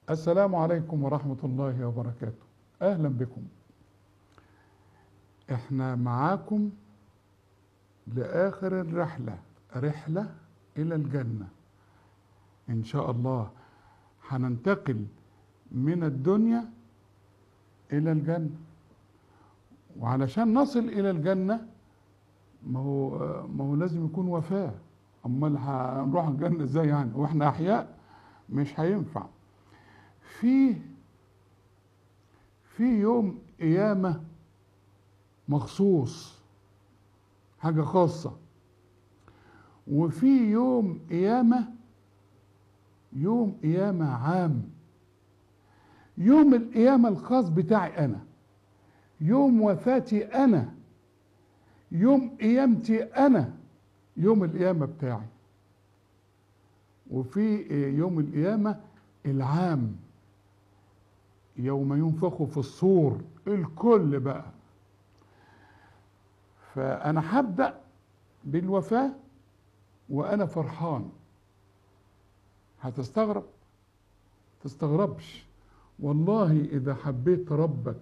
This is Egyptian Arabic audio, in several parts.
السلام عليكم ورحمة الله وبركاته أهلا بكم احنا معاكم لآخر الرحلة رحلة إلى الجنة إن شاء الله هننتقل من الدنيا إلى الجنة وعلشان نصل إلى الجنة ما هو ما هو لازم يكون وفاة أمال هنروح الجنة إزاي يعني وإحنا أحياء مش هينفع في في يوم قيامة مخصوص حاجة خاصة وفي يوم قيامة يوم قيامة عام يوم القيامة الخاص بتاعي أنا يوم وفاتي أنا يوم قيامتي أنا يوم القيامة بتاعي وفي يوم القيامة العام يوم ينفخ في الصور الكل بقى فأنا هبدأ بالوفاة وأنا فرحان هتستغرب تستغربش والله إذا حبيت ربك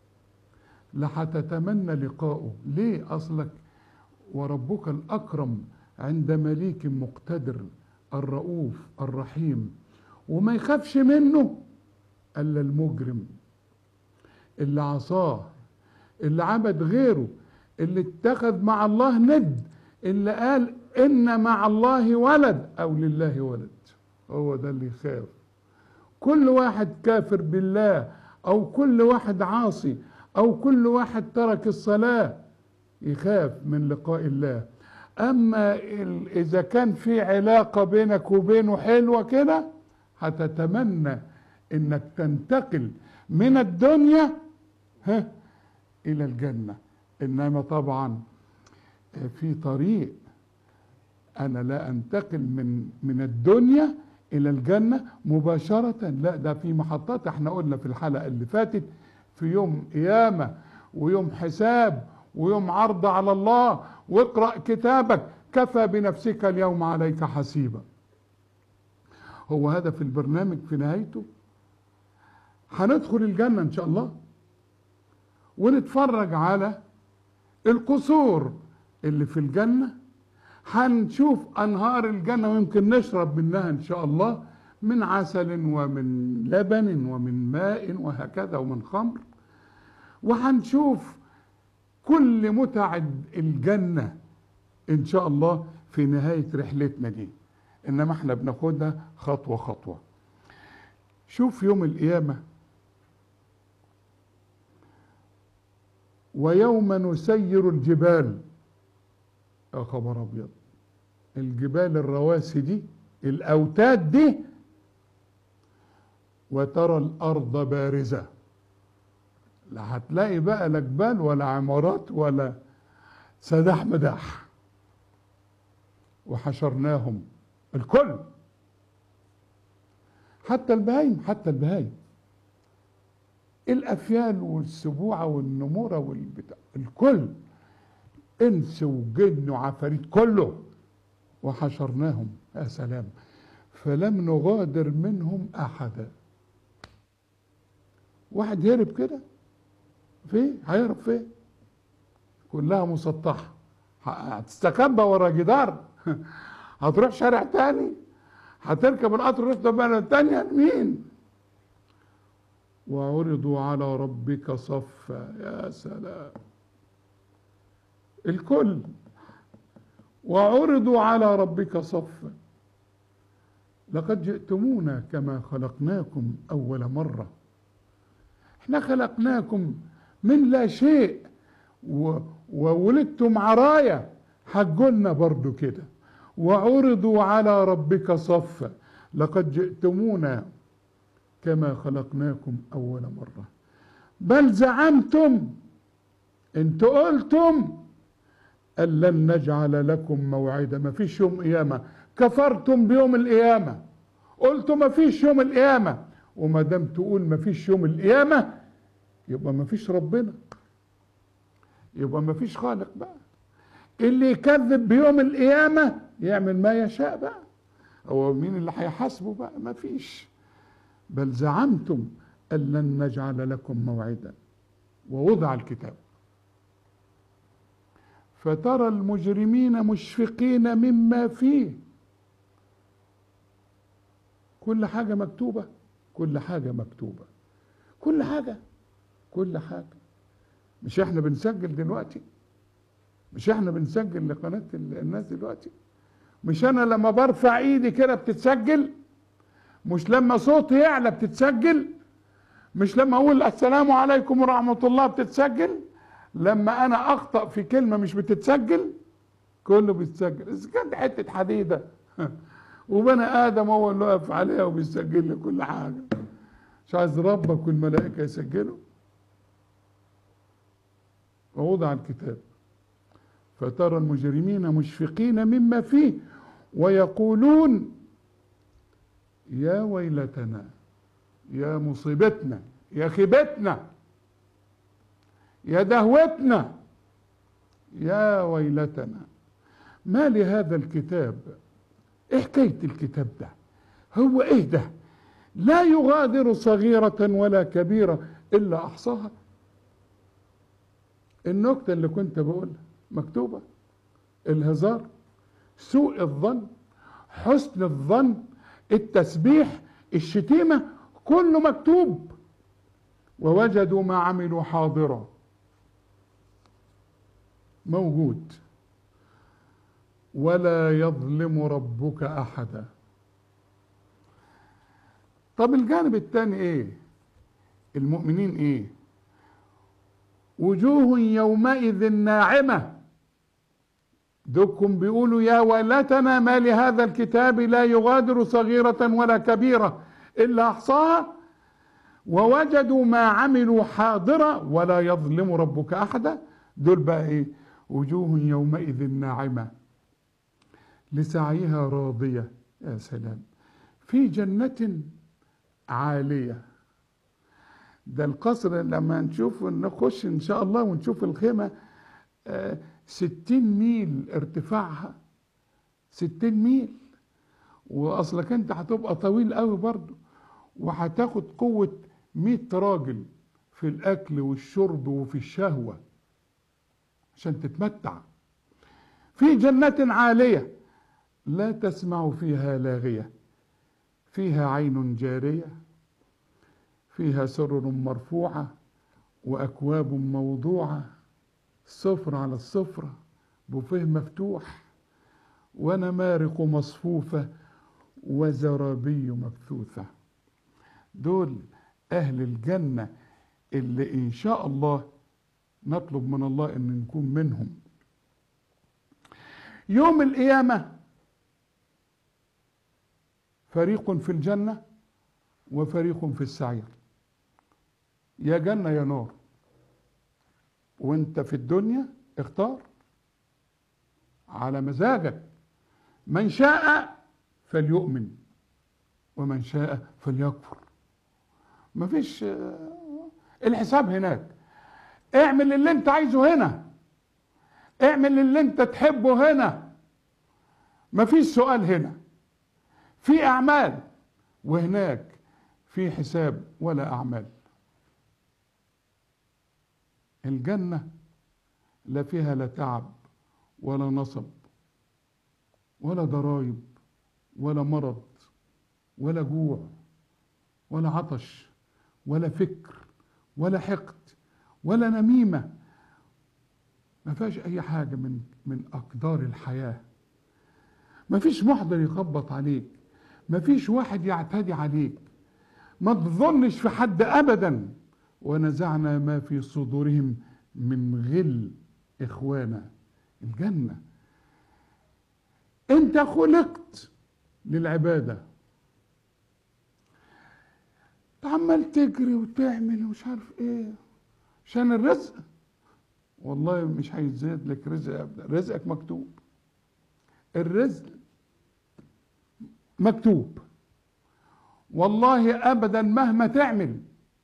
لحتتمنى لقاؤه ليه أصلك وربك الأكرم عند مليك مقتدر الرؤوف الرحيم وما يخافش منه الا المجرم اللي عصاه اللي عبد غيره اللي اتخذ مع الله ند اللي قال ان مع الله ولد او لله ولد هو ده اللي يخاف كل واحد كافر بالله او كل واحد عاصي او كل واحد ترك الصلاه يخاف من لقاء الله اما اذا كان في علاقه بينك وبينه حلوه كده هتتمنى انك تنتقل من الدنيا ها الى الجنه انما طبعا في طريق انا لا انتقل من من الدنيا الى الجنه مباشره لا ده في محطات احنا قلنا في الحلقه اللي فاتت في يوم قيامه ويوم حساب ويوم عرض على الله واقرا كتابك كفى بنفسك اليوم عليك حسيبا هو هدف البرنامج في نهايته هندخل الجنة إن شاء الله ونتفرج على القصور اللي في الجنة هنشوف أنهار الجنة ويمكن نشرب منها إن شاء الله من عسل ومن لبن ومن ماء وهكذا ومن خمر وهنشوف كل متع الجنة إن شاء الله في نهاية رحلتنا دي إنما احنا بناخدها خطوة خطوة شوف يوم القيامة ويوم نسير الجبال يا خبر أبيض الجبال الرواسي دي الأوتاد دي وترى الأرض بارزة لا هتلاقي بقى لا جبال ولا عمارات ولا سداح مداح وحشرناهم الكل حتى البهايم حتى البهايم الافيال والسبوعه والنموره والبتاع الكل انس وجن وعفاريت كله وحشرناهم يا سلام فلم نغادر منهم احدا واحد هرب كده فين هيهرب فين كلها مسطحه هتستخبى ورا جدار هتروح شارع تاني هتركب القطر رحت بلد تانية مين وعرضوا على ربك صفا يا سلام الكل وعرضوا على ربك صفا لقد جئتمونا كما خلقناكم أول مرة احنا خلقناكم من لا شيء وولدتم عرايا حجولنا برضو كده وعرضوا على ربك صفا لقد جئتمونا كما خلقناكم اول مره بل زعمتم انت قلتم ان لن نجعل لكم موعدا ما فيش يوم قيامه كفرتم بيوم القيامه قلتوا ما فيش يوم القيامه وما دام تقول ما فيش يوم القيامه يبقى ما فيش ربنا يبقى ما فيش خالق بقى اللي يكذب بيوم القيامة يعمل ما يشاء بقى هو مين اللي هيحاسبه بقى ما فيش بل زعمتم أن لن نجعل لكم موعدا ووضع الكتاب فترى المجرمين مشفقين مما فيه كل حاجة مكتوبة كل حاجة مكتوبة كل حاجة كل حاجة مش احنا بنسجل دلوقتي مش احنا بنسجل لقناة الناس دلوقتي مش انا لما برفع ايدي كده بتتسجل مش لما صوتي يعلى بتتسجل مش لما اقول السلام عليكم ورحمة الله بتتسجل لما انا اخطأ في كلمة مش بتتسجل كله بيتسجل اذا كانت حتة حديدة وبني ادم هو اللي واقف عليها وبيسجل لي كل حاجة مش عايز ربك والملائكة يسجلوا ووضع الكتاب فترى المجرمين مشفقين مما فيه ويقولون يا ويلتنا يا مصيبتنا يا خيبتنا يا دهوتنا يا ويلتنا ما لهذا الكتاب ايه حكايه الكتاب ده هو ايه ده لا يغادر صغيرة ولا كبيرة إلا أحصاها النكتة اللي كنت بقولها مكتوبة الهزار سوء الظن حسن الظن التسبيح الشتيمة كله مكتوب ووجدوا ما عملوا حاضرا موجود ولا يظلم ربك احدا طب الجانب الثاني ايه المؤمنين ايه وجوه يومئذ ناعمه دوكم بيقولوا يا ويلتنا ما لهذا الكتاب لا يغادر صغيرة ولا كبيرة إلا أحصاها ووجدوا ما عملوا حاضرة ولا يظلم ربك أحدا دول بقى إيه وجوه يومئذ ناعمة لسعيها راضية يا سلام في جنة عالية ده القصر لما نشوف نخش إن شاء الله ونشوف الخيمة آه ستين ميل ارتفاعها ستين ميل واصلك انت هتبقى طويل قوي برضه وهتاخد قوة مية راجل في الاكل والشرب وفي الشهوة عشان تتمتع في جنة عالية لا تسمع فيها لاغية فيها عين جارية فيها سرر مرفوعة وأكواب موضوعة السفرة على السفرة بوفيه مفتوح ونمارق مصفوفة وزرابي مبثوثة دول أهل الجنة اللي إن شاء الله نطلب من الله أن نكون منهم يوم القيامة فريق في الجنة وفريق في السعير يا جنة يا نار وانت في الدنيا اختار على مزاجك من شاء فليؤمن ومن شاء فليكفر مفيش الحساب هناك اعمل اللي انت عايزه هنا اعمل اللي انت تحبه هنا مفيش سؤال هنا في اعمال وهناك في حساب ولا اعمال الجنة لا فيها لا تعب ولا نصب ولا ضرايب ولا مرض ولا جوع ولا عطش ولا فكر ولا حقد ولا نميمة ما فيهاش أي حاجة من من أقدار الحياة ما فيش محضر يخبط عليك ما فيش واحد يعتدي عليك ما تظنش في حد أبداً ونزعنا ما في صدورهم من غل إخوانا الجنة أنت خلقت للعبادة عمال تجري وتعمل ومش عارف ايه عشان الرزق والله مش هيزيد لك رزق ابدا رزقك مكتوب الرزق مكتوب والله ابدا مهما تعمل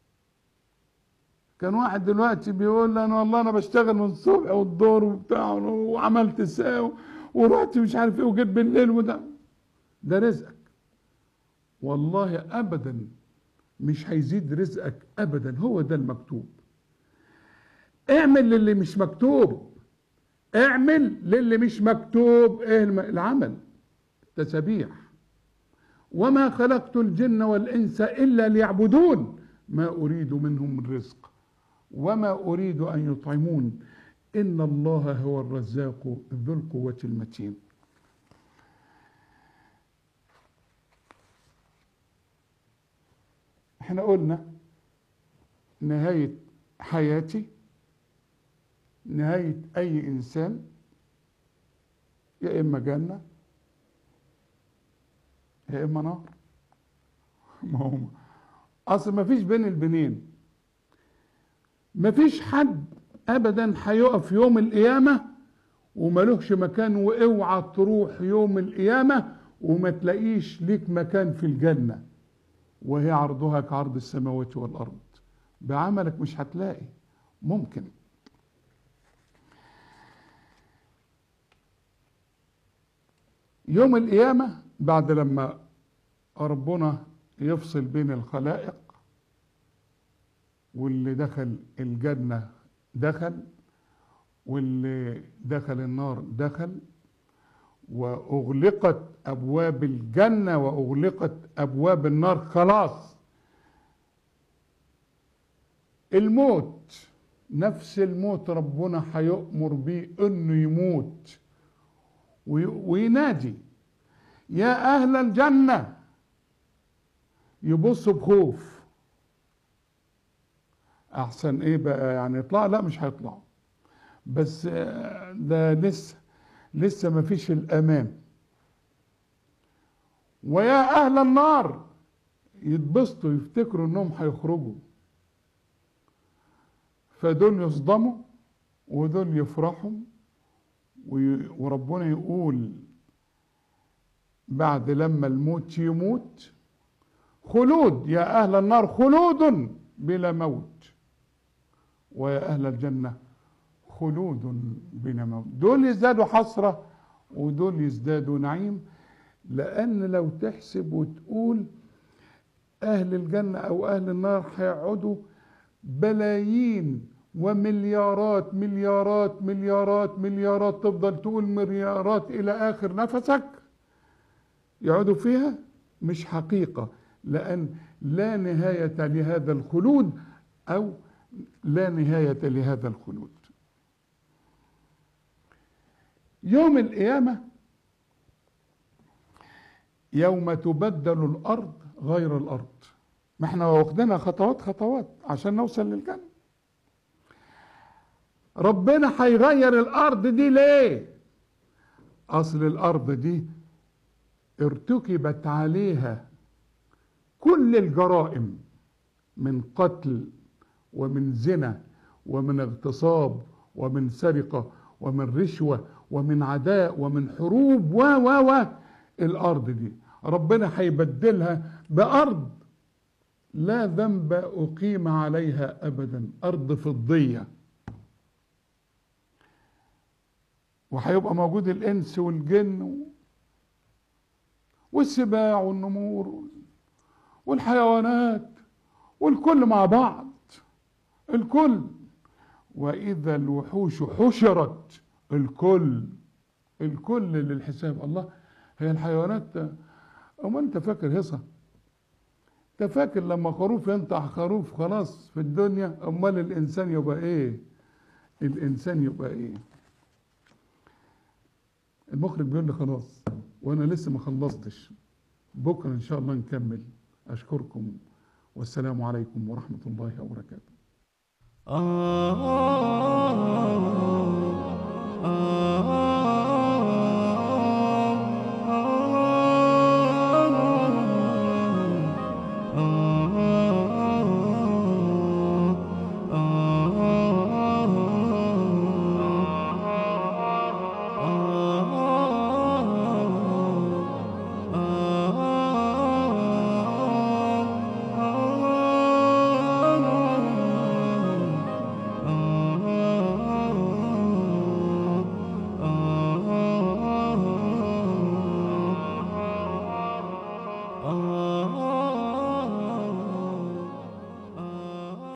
كان واحد دلوقتي بيقول لي انا والله انا بشتغل من الصبح والظهر وبتاع وعملت ساعه ورحت مش عارف ايه وجيت بالليل وده ده رزقك والله ابدا مش هيزيد رزقك ابدا هو ده المكتوب اعمل للي مش مكتوب اعمل للي مش مكتوب ايه الم- العمل تسبيح وما خلقت الجن والانس الا ليعبدون ما اريد منهم من رزق وما اريد ان يطعمون ان الله هو الرزاق ذو القوه المتين احنا قلنا نهايه حياتي نهايه اي انسان يا اما جنه يا اما نار ما هو اصل ما فيش بين البنين ما فيش حد ابدا هيقف يوم القيامه وملوش مكان واوعى تروح يوم القيامه وما تلاقيش ليك مكان في الجنه وهي عرضها كعرض السماوات والارض بعملك مش هتلاقي ممكن يوم القيامة بعد لما ربنا يفصل بين الخلائق واللي دخل الجنة دخل واللي دخل النار دخل وأغلقت أبواب الجنة وأغلقت أبواب النار خلاص الموت نفس الموت ربنا هيؤمر بيه انه يموت وي- وينادي يا اهل الجنه يبصوا بخوف احسن ايه بقى يعني يطلع لا مش هيطلعوا بس آه، ده لسه لسه ما فيش الامان ويا اهل النار يتبسطوا يفتكروا انهم هيخرجوا فدول يصدموا ودول يفرحوا وي- وربنا يقول بعد لما الموت يموت خلود يا أهل النار خلود بلا موت ويا أهل الجنة خلود بلا موت دول يزدادوا حسرة ودول يزدادوا نعيم لأن لو تحسب وتقول أهل الجنة أو أهل النار هيقعدوا بلايين ومليارات مليارات مليارات مليارات تفضل تقول مليارات إلى آخر نفسك يقعدوا فيها مش حقيقة لأن لا نهاية لهذا الخلود أو لا نهاية لهذا الخلود يوم القيامة يوم تبدل الأرض غير الأرض ما احنا واخدينها خطوات خطوات عشان نوصل للجنة ربنا هيغير الأرض دي ليه أصل الأرض دي ارتكبت عليها كل الجرائم من قتل ومن زنا ومن اغتصاب ومن سرقة ومن رشوة ومن عداء ومن حروب و و و الأرض دي ربنا هيبدلها بأرض لا ذنب أقيم عليها أبدا أرض فضية وهيبقى موجود الإنس والجن والسباع والنمور والحيوانات والكل مع بعض الكل وإذا الوحوش حشرت الكل الكل للحساب الله هي الحيوانات أما أنت فاكر هصة أنت فاكر لما خروف ينطح خروف خلاص في الدنيا أمال الإنسان يبقى إيه الإنسان يبقى إيه المخرج بيقول لي خلاص وانا لسه ما خلصتش بكره ان شاء الله نكمل اشكركم والسلام عليكم ورحمه الله وبركاته آه